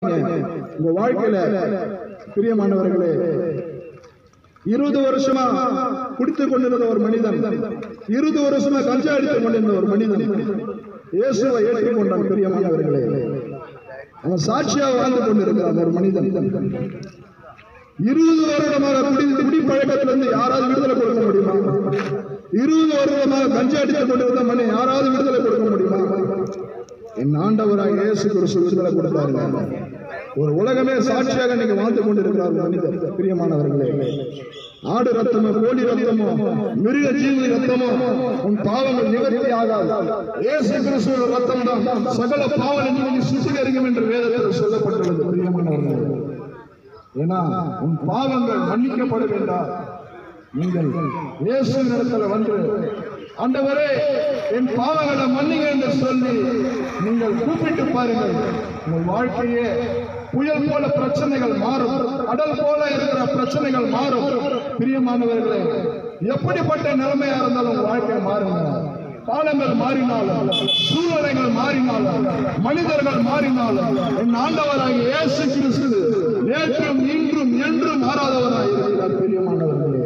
உங்க வாழ்க்கையில பிரியமானவர்களே இருபது வருஷமா குடித்துக் கொண்டிருந்த ஒரு மனிதன் இருபது வருஷமா கஞ்சா அடித்துக் கொண்டிருந்த ஒரு மனிதன் இயேசுவை ஏற்றுக்கொண்டான் பிரியமானவர்களே அவன் சாட்சியாக வாழ்ந்து கொண்டிருக்கிறான் ஒரு மனிதன் இருபது வருடமாக குடி குடி பழக்கத்திலிருந்து யாராவது விடுதலை கொடுக்க முடியுமா இருபது வருடமாக கஞ்சா அடித்துக் கொண்டிருந்த மணி யாராவது விடுதலை கொடுக்க முடியுமா என் ஆண்டவராக இயேசு கிறிஸ்து விடுதலை கொடுத்தாருங்க ஒரு உலகமே சாட்சியாக நீங்க வாழ்ந்து கொண்டிருக்கிறார் ஒரு மனிதர் பிரியமானவர்களே ஆடு ரத்தமோ கோழி ரத்தமோ மிருக ஜீவி ரத்தமோ உன் பாவங்கள் நிவர்த்தி ஆகாது இயேசு கிறிஸ்துவின் ரத்தம் தான் சகல பாவங்களை நீங்க சுத்திகரிக்கும் என்று வேதத்தில் சொல்லப்பட்டுள்ளது பிரியமானவர்களே ஏன்னா உன் பாவங்கள் மன்னிக்கப்பட வேண்டாம் நீங்கள் இயேசு இடத்துல வந்து ஆண்டவரே என் பாவங்களை மன்னிங்க என்று சொல்லி நீங்கள் கூப்பிட்டு பாருங்கள் உங்கள் வாழ்க்கையே புயல் போல பிரச்சனைகள் மாறும் கடல் போல இருக்கிற பிரச்சனைகள் மாறும் பிரியமானவர்களே எப்படிப்பட்ட நிலைமையா இருந்தாலும் உங்க வாழ்க்கை மாறுங்க காலங்கள் மாறினாலும் சூழ்நிலைகள் மாறினாலும் மனிதர்கள் மாறினாலும் என் ஆண்டவராகிய இயேசு கிறிஸ்து நேற்றும் இன்றும் என்றும் மாறாதவராக இருக்கிறார் பிரியமானவர்களே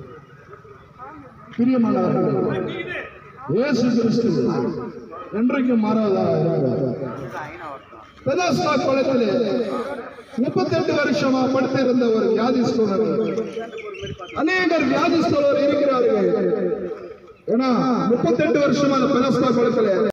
பிரியமானவர்களே இயேசு கிறிஸ்து என்றைக்கும் மாறாதவராக இருக்கிறார் பெதாஸ்தா குளத்திலே முப்பத்தெட்டு வருஷமா படுத்திருந்த ஒரு வியாதிஸ்தோனர் அநேகர் வியாதிஸ்தோர் இருக்கிறார்கள் ஏன்னா முப்பத்தெட்டு வருஷமா அந்த பெதாஸ்தா குளத்திலே